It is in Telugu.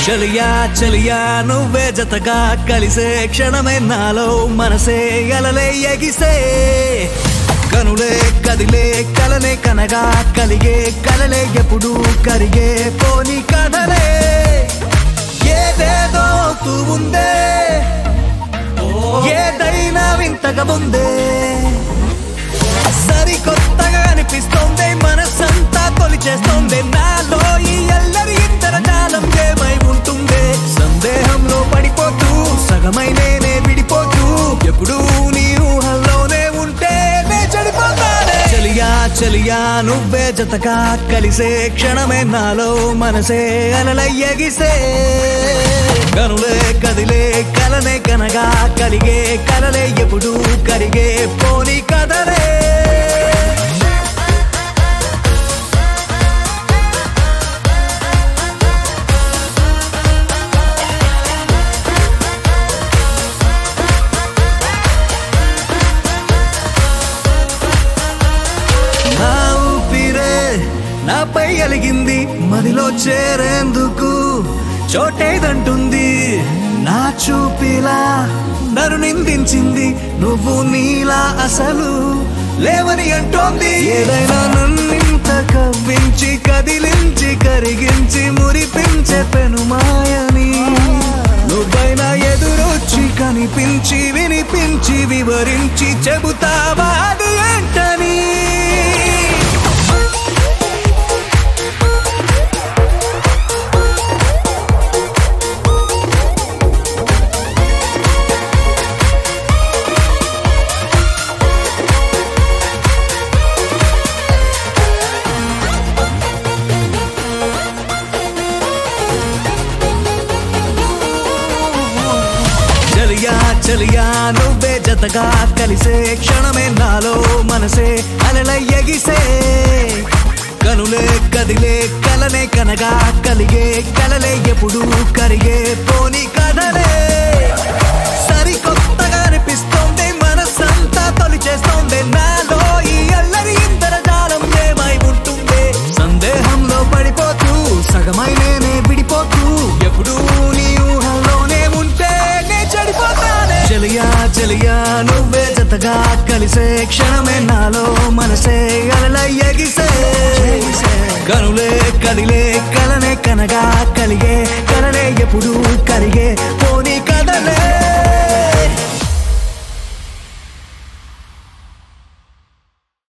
చలియా చలియా నువ్వే జతగా కలిసే క్షణమే నాలో మనసే అలలే ఎగిసే కనులే కదిలే కలనే కనగా కలిగే కలలే ఎప్పుడు కరిగే పోని కథలే ఏదేదో అవుతూ ఉందే ఏదైనా వింతగా ఉందే సరికొత్తగా అనిపిస్తోంది మనసంతా తొలిచేస్తోంది నాలో ఈ ఎల్లరి ఇద్దర కాలం ఏమై ఉంటుంది సందేహంలో పడిపోతూ సగమై నేనే విడిపోతూ ఎప్పుడు నీ ఊహల్లోనే ఉంటే నే చెడిపోతానే చలియా చలియా నువ్వే జతగా కలిసే క్షణమే నాలో మనసే అలలయ్యగిసే కనులే కదిలే కలనే కనగా కలిగే కలలే ఎప్పుడు కరిగే పోని కదలే నా ఊపిరే నాపై అలిగింది మదిలో చేరేందుకు చోటేదంటుంది నా చూపిలా నన్ను నిందించింది నువ్వు నీలా అసలు లేవని అంటోంది ఏదైనా నన్నింత కవ్వించి కదిలించి కరిగించి మురిపించే పెనుమాయని నువ్వైనా ఎదురొచ్చి కనిపించి వినిపించి వివరించి చెబుతావా అది ఏంటని చలియా చలియా నువ్వే జతగా కలిసే క్షణమే నాలో మనసే అలలయ్యగిసే కనులే కదిలే కలనే కనగా కలిగే కలలే ఎప్పుడు కరిగే పోని కథలే సరికొత్తగా అనిపిస్తోంది మనసంతా తొలి చేస్తోంది నాలో ఈ అల్లరి ఇందర జాలం ఏమై ఉంటుంది సందేహంలో పడిపోతూ సగమై నేనే విడిపోతూ ఎప్పుడు నీ ఊహల్లోనే ఉంటే నే చెడిపోతానే చలియా చలియా నువ్వే జతగా కలిసే క్షణమే నాలో మనసే అలలయ్యగిసే కనులే కదిలే కలనే కనగా కలిగే కలలే ఎప్పుడు కరిగే పో